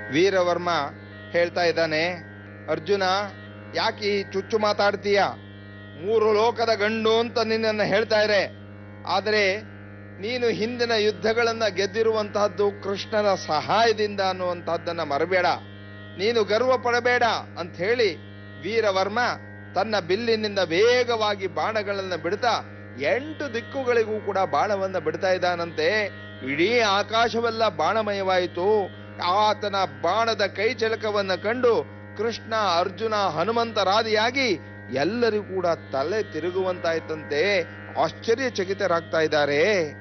ವೀರವರ್ಮ ಹೇಳ್ತಾ ಇದ್ದಾನೆ ಅರ್ಜುನ ಯಾಕೆ ಈ ಚುಚ್ಚು ಮಾತಾಡ್ತೀಯ ಮೂರು ಲೋಕದ ಗಂಡು ಅಂತ ನಿನ್ನನ್ನು ಹೇಳ್ತಾ ಇರೆ ಆದರೆ ನೀನು ಹಿಂದಿನ ಯುದ್ಧಗಳನ್ನ ಗೆದ್ದಿರುವಂತಹದ್ದು ಕೃಷ್ಣನ ಸಹಾಯದಿಂದ ಅನ್ನುವಂತಹದ್ದನ್ನ ಮರಬೇಡ ನೀನು ಗರ್ವ ಪಡಬೇಡ ಅಂತ ಹೇಳಿ ವೀರವರ್ಮ ತನ್ನ ಬಿಲ್ಲಿನಿಂದ ವೇಗವಾಗಿ ಬಾಣಗಳನ್ನ ಬಿಡ್ತಾ ಎಂಟು ದಿಕ್ಕುಗಳಿಗೂ ಕೂಡ ಬಾಣವನ್ನ ಬಿಡ್ತಾ ಇದ್ದಾನಂತೆ ಇಡೀ ಆಕಾಶವೆಲ್ಲ ಬಾಣಮಯವಾಯಿತು ಆತನ ಬಾಣದ ಕೈ ಚಳಕವನ್ನ ಕಂಡು ಕೃಷ್ಣ ಅರ್ಜುನ ಹನುಮಂತರಾದಿಯಾಗಿ ಎಲ್ಲರಿಗೂ ಕೂಡ ತಲೆ ತಿರುಗುವಂತಾಯ್ತಂತೆ ಆಶ್ಚರ್ಯಚಕಿತರಾಗ್ತಾ ಇದ್ದಾರೆ